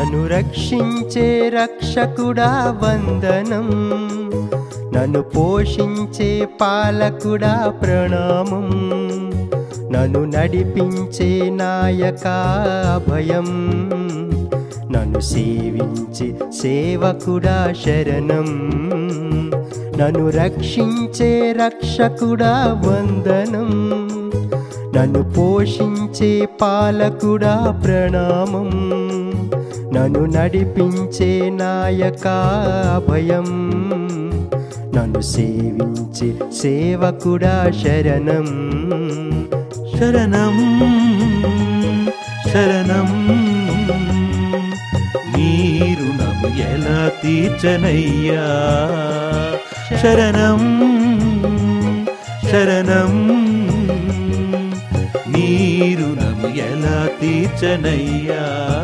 నన్ను రక్షించే రక్షకుడా వందనం నన్ను పోషించే పాలకుడా ప్రణామం నన్ను నడిపించే నాయక భయం నన్ను సేవించే సేవకుడా శరణం నన్ను రక్షించే రక్షకుడా వందనం నన్ను పోషించే పాలకుడా ప్రణామం నన్ను నడిపించే నాయక భయం నన్ను సేవించే సేవకుడా శరణం శరణం శరణం మీరు నము ఎలా తీర్చనయ్యా శరణం శరణం మీరు నము ఎలా తీర్చనయ్యా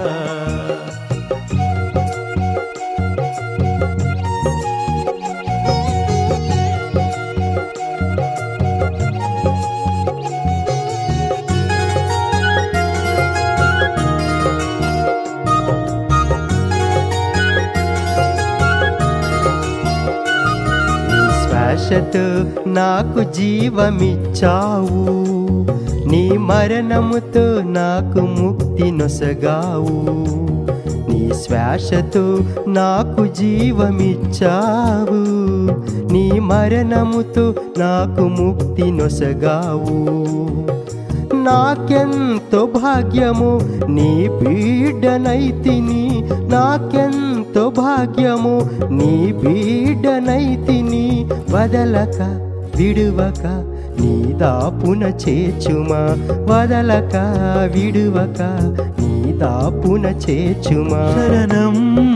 నీ శ్వాసతో నాకు జీవమిచ్చావు నీ మరణముతో నాకు ముక్తి నొసగావు నీ శ్వాసతో నాకు జీవమిచ్చావు నీ మరణముతో నాకు ముక్తి నొసగావు నాకెంతో భాగ్యము నీ బిడ్డనైతిని నాకెంతో భాగ్యము నీ బిడ్డనైతిని వదలక విడువక నీ దాపున చేచుమా వదలక విడువక నీ దాపున చేచుమా శరణం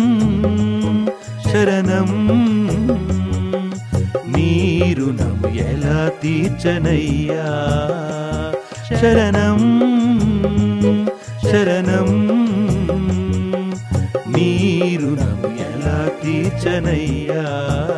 శరణం మీరు నము ఎలా తీర్చనయ్యా శరణం శరణం మీరు నము ఎలా తీర్చనయ్యా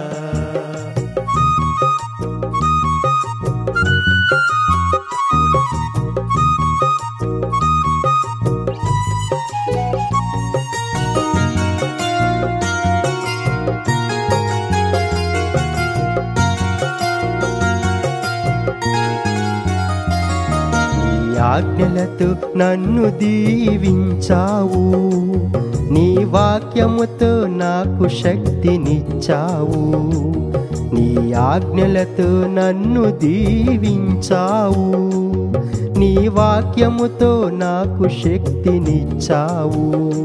నీ ఆజ్ఞలతో నన్ను దీవించావు నీ వాక్యముతో నాకు శక్తినిచ్చావు నీ ఆజ్ఞలతో నన్ను దీవించావు నీ వాక్యముతో నాకు శక్తినిచ్చావు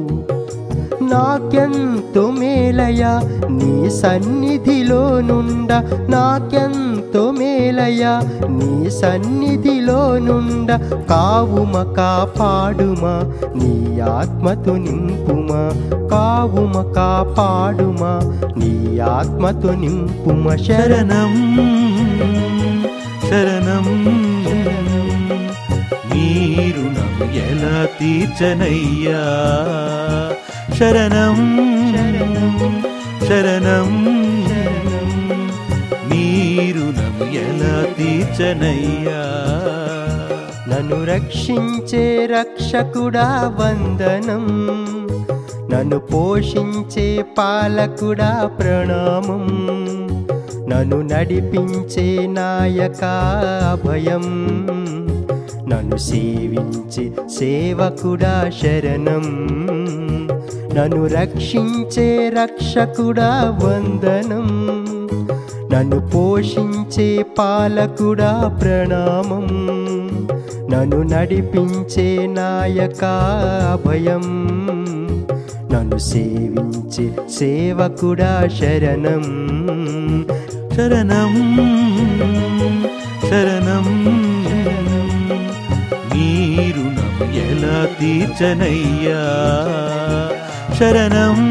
నాకెంతో మేలయ నీ సన్నిధిలో నుండ నాకెంతో మేలయ నీ సన్నిధిలో నుండ కావుమ కాపాడుమా నీ ఆత్మతో నింపుమా కావుమ కాపాడుమా నీ ఆత్మతో నింపుమా శరణం శరణం శరణం మీరు నము ఎలా తీర్చనయ్యా శరణం శరణం మీరు నము ఎలా తీర్చనయ్యా నన్ను రక్షించే రక్షకుడా వందనం నన్ను పోషించే పాలకుడా ప్రణామం నన్ను నడిపించే నాయక భయం నన్ను సేవించే సేవకుడా శరణం నన్ను రక్షించే రక్షకుడా వందనం నన్ను పోషించే పాలకుడా ప్రణామం నన్ను నడిపించే నాయక భయం నన్ను సేవించే సేవకుడా శరణం శరణం శరణం మీరు నము ఎలా తీర్చనయ్యా శరణం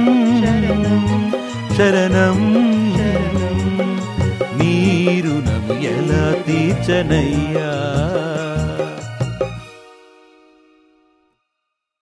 శరణం మీరు నము ఎలా తీర్చనయ్యా